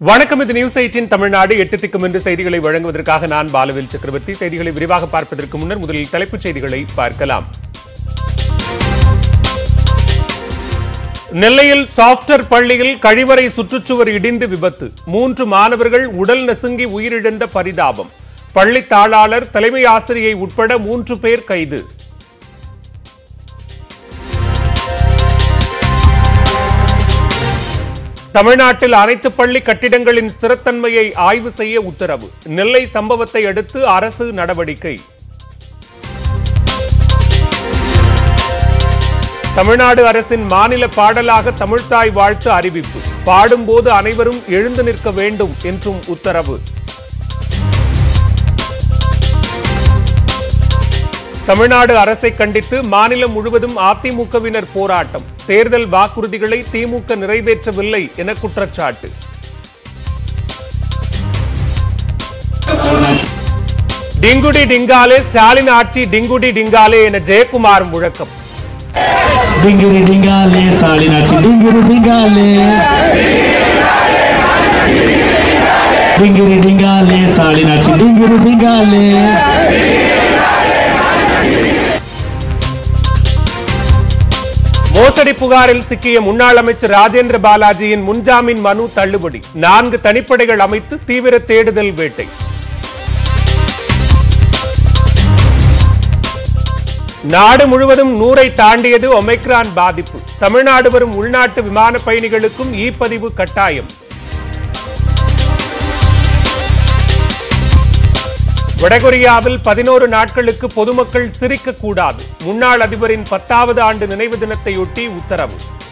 வணக்கம் இது news eighteen Tamil Nadu எட்டு திக்கும் என்று செய்திகளை வழங்குவதற்காக நான் பாலவேல் சக்கரவர்த்தி செய்திகளை விரிவாக பார்ப்பதற்கு முன்னர் முதலில் தலைப்புச் செய்திகளை பார்க்கலாம் நெல்லையில் சாப்ட்வேர் பள்ளியில் கழிவறை சுற்றுச்சுவர் இடிந்து விபத்து மூன்று மாணவர்கள் உடல் நசுங்கி உயிரிழந்த பரிதாபம் பள்ளி தாளாளர் தலைமை ஆசிரியை உட்பட மூன்று பேர் கைது தமிழ்நாட்டில் அனைத்து பள்ளி கட்டிடங்களின் ஸ்திரத்தன்மையை ஆய்வு செய்ய உத்தரவு நெல்லை சம்பவத்தை அடுத்து அரசு நடவடிக்கை தமிழ்நாடு அரசின் மாநில பாடலாக தமிழ்த்தாய் வாழ்த்து அறிவிப்பு பாடும்போது அனைவரும் எழுந்து நிற்க வேண்டும் என்றும் உத்தரவு தமிழ்நாடு அரசை கண்டித்து மாநிலம் முழுவதும் அதிமுகவினர் போராட்டம் தேர்தல் வாக்குறுதிகளை திமுக நிறைவேற்றவில்லை என குற்றச்சாட்டு டிங்குடி டிங்காலே ஸ்டாலின் ஆட்சி டிங்குடி டிங்காலே என ஜெயக்குமார் முழக்கம் ಡಿಂಗಿರಿ ಡಿಂಗಾಲೆ ಸ್ಟಾಲಿನಾಚಿ ಡಿಂಗಿರಿ ಡಿಂಗಾಲೆ ಡಿಂಗಿರಿ ಡಿಂಗಾಲೆ ಸ್ಟಾಲಿನಾಚಿ ಡಿಂಗಿರಿ ಡಿಂಗಾಲೆ மோசடி புகாரில் சிக்கிய முன்னாள் அமைச்சர் ராஜேந்திர பாலாஜியின் முன்ஜாமீன் மனு தள்ளுபடி நான்கு தனிப்படைகள் அமைத்து தீவிர தேடுதல் வேட்டை நாடு முழுவதும் நூறை தாண்டியது ஒமைக்ரான் பாதிப்பு தமிழ்நாடு வரும் உள்நாட்டு விமான பயணிகளுக்கும் இ பதிவு கட்டாயம் வடகொரியாவில் பதினோரு நாட்களுக்கு பொதுமக்கள் சிரிக்கக்கூடாது முன்னாள் அதிபரின் பத்தாவது ஆண்டு நினைவு தினத்தையொட்டி உத்தரவு